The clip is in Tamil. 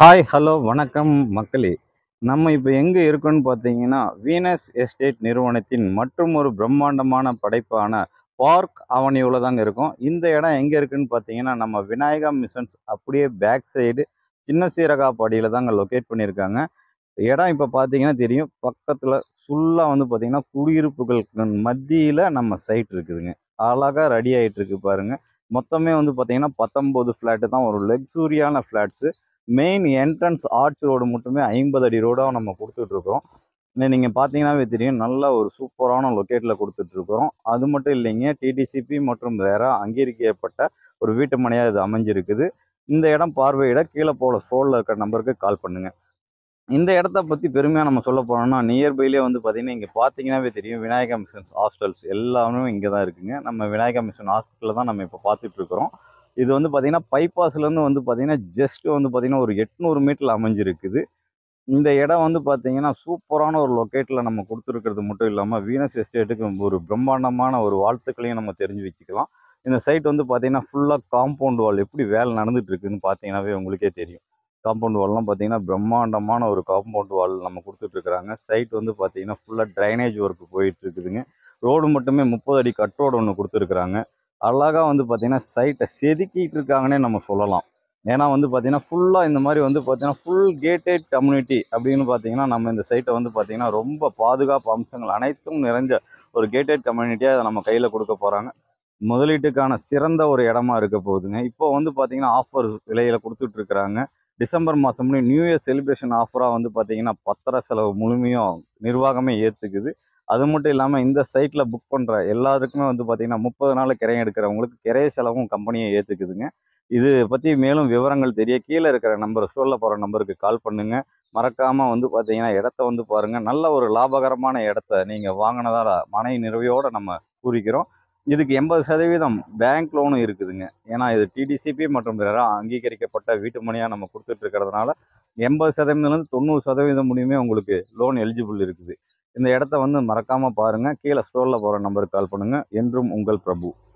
ஹாய் ஹலோ வணக்கம் மக்களே நம்ம இப்போ எங்கே இருக்கோம்னு பார்த்தீங்கன்னா வீனஸ் எஸ்டேட் நிறுவனத்தின் மற்றும் ஒரு பிரம்மாண்டமான படைப்பான பார்க் அவனியூவில் தாங்க இருக்கோம் இந்த இடம் எங்கே இருக்குன்னு பார்த்தீங்கன்னா நம்ம விநாயகா மிஷன்ஸ் அப்படியே பேக் சைடு சின்ன சீரகாப்பாடியில் தாங்க லொக்கேட் பண்ணியிருக்காங்க இடம் இப்போ பார்த்தீங்கன்னா தெரியும் பக்கத்தில் ஃபுல்லாக வந்து பார்த்தீங்கன்னா குடியிருப்புகளுக்கு மத்தியில் நம்ம சைட் இருக்குதுங்க அழகாக ரெடி ஆகிட்டு இருக்கு பாருங்க மொத்தமே வந்து பார்த்தீங்கன்னா பத்தொம்போது ஃப்ளாட்டு தான் ஒரு லக்ஸூரியான flats main entrance arch road மட்டுமே ஐம்பது அடி ரோடாக நம்ம கொடுத்துட்ருக்கோம் நீங்கள் பார்த்தீங்கன்னாவே தெரியும் நல்ல ஒரு சூப்பரான லொக்கேட்டில் கொடுத்துட்ருக்குறோம் அது மட்டும் இல்லைங்க டிடிசிபி மற்றும் வேற அங்கீகரிக்கப்பட்ட ஒரு வீட்டு மனையாக இது அமைஞ்சிருக்குது இந்த இடம் பார்வையிட கீழே போல ஃபோனில் இருக்கிற நம்பருக்கு கால் பண்ணுங்கள் இந்த இடத்த பற்றி பெருமையாக நம்ம சொல்ல போனோம்னா நியர்பைலேயே வந்து பார்த்தீங்கன்னா இங்கே பார்த்தீங்கன்னாவே தெரியும் விநாயகா மிஷன்ஸ் ஹாஸ்டல்ஸ் எல்லாமே இங்கே தான் இருக்குங்க நம்ம விநாயகா மிஷன் ஹாஸ்பிட்டலில் தான் நம்ம இப்போ பார்த்துட்டு இருக்கிறோம் இது வந்து பார்த்தீங்கன்னா பைபாஸ்லேருந்து வந்து பார்த்தீங்கன்னா ஜஸ்ட் வந்து பார்த்தீங்கன்னா ஒரு எட்நூறு மீட்டரில் அமைஞ்சிருக்குது இந்த இடம் வந்து பார்த்தீங்கன்னா சூப்பரான ஒரு லொக்கேட்டில் நம்ம கொடுத்துருக்கிறது மட்டும் இல்லாமல் வீனஸ் எஸ்டேட்டுக்கு ஒரு பிரம்மாண்டமான ஒரு வாழ்த்துக்களையும் நம்ம தெரிஞ்சு வச்சுக்கலாம் இந்த சைட் வந்து பார்த்தீங்கன்னா ஃபுல்லாக காம்பவுண்ட் வால் எப்படி வேலை நடந்துட்டு இருக்குன்னு பார்த்தீங்கன்னாவே உங்களுக்கே தெரியும் காம்பவுண்ட் வால்லாம் பார்த்தீங்கன்னா பிரம்மாண்டமான ஒரு காம்பவுண்ட் வால் நம்ம கொடுத்துட்ருக்குறாங்க சைட் வந்து பார்த்தீங்கன்னா ஃபுல்லாக ட்ரைனேஜ் ஒர்க் போயிட்டு இருக்குதுங்க ரோடு மட்டுமே முப்பது அடி கட் ரோடு ஒன்று கொடுத்துருக்குறாங்க அழகாக வந்து பார்த்தீங்கன்னா சைட்டை செதுக்கிட்டு இருக்காங்கன்னே நம்ம சொல்லலாம் ஏன்னா வந்து பார்த்தீங்கன்னா ஃபுல்லாக இந்த மாதிரி வந்து பார்த்தீங்கன்னா ஃபுல் கேட்டட் கம்யூனிட்டி அப்படின்னு பார்த்தீங்கன்னா நம்ம இந்த சைட்டை வந்து பார்த்தீங்கன்னா ரொம்ப பாதுகாப்பு அம்சங்கள் அனைத்தும் நிறைஞ்ச ஒரு கேட்டட் கம்யூனிட்டியாக அதை நம்ம கையில் கொடுக்க போகிறாங்க முதலீட்டுக்கான சிறந்த ஒரு இடமா இருக்க போகுதுங்க இப்போ வந்து பார்த்தீங்கன்னா ஆஃபர் விலையில கொடுத்துட்டு இருக்கிறாங்க டிசம்பர் மாதம் முடியும் நியூ இயர் செலிப்ரேஷன் ஆஃபராக வந்து பார்த்தீங்கன்னா பத்திர செலவு முழுமையும் நிர்வாகமே ஏற்றுக்குது அது மட்டும் இல்லாமல் இந்த சைட்டில் புக் பண்ணுற எல்லாருக்குமே வந்து பார்த்தீங்கன்னா முப்பது நாள் கிரையம் எடுக்கிறவங்களுக்கு கிரைய செலவும் கம்பெனியை ஏற்றுக்குதுங்க இது பற்றி மேலும் விவரங்கள் தெரிய கீழே இருக்கிற நம்பர் சொல்ல போகிற நம்பருக்கு கால் பண்ணுங்க மறக்காமல் வந்து பார்த்தீங்கன்னா இடத்த வந்து பாருங்கள் நல்ல ஒரு லாபகரமான இடத்த நீங்கள் வாங்கினதால மனை நிறைவையோடு நம்ம கூறிக்கிறோம் இதுக்கு எண்பது சதவீதம் பேங்க் லோனும் இருக்குதுங்க ஏன்னா இது டிடிசிபி மற்றும் பிற அங்கீகரிக்கப்பட்ட வீட்டு மனையாக நம்ம கொடுத்துட்டு இருக்கிறதுனால எண்பது சதவீதம்லேருந்து தொண்ணூறு சதவீதம் முடியுமே உங்களுக்கு லோன் எலிஜிபிள் இருக்குது இந்த இடத்த வந்து மறக்காமல் பாருங்கள் கீழே ஸ்டோரில் போகிற நம்பருக்கு கால் பண்ணுங்கள் என்றும் உங்கள் பிரபு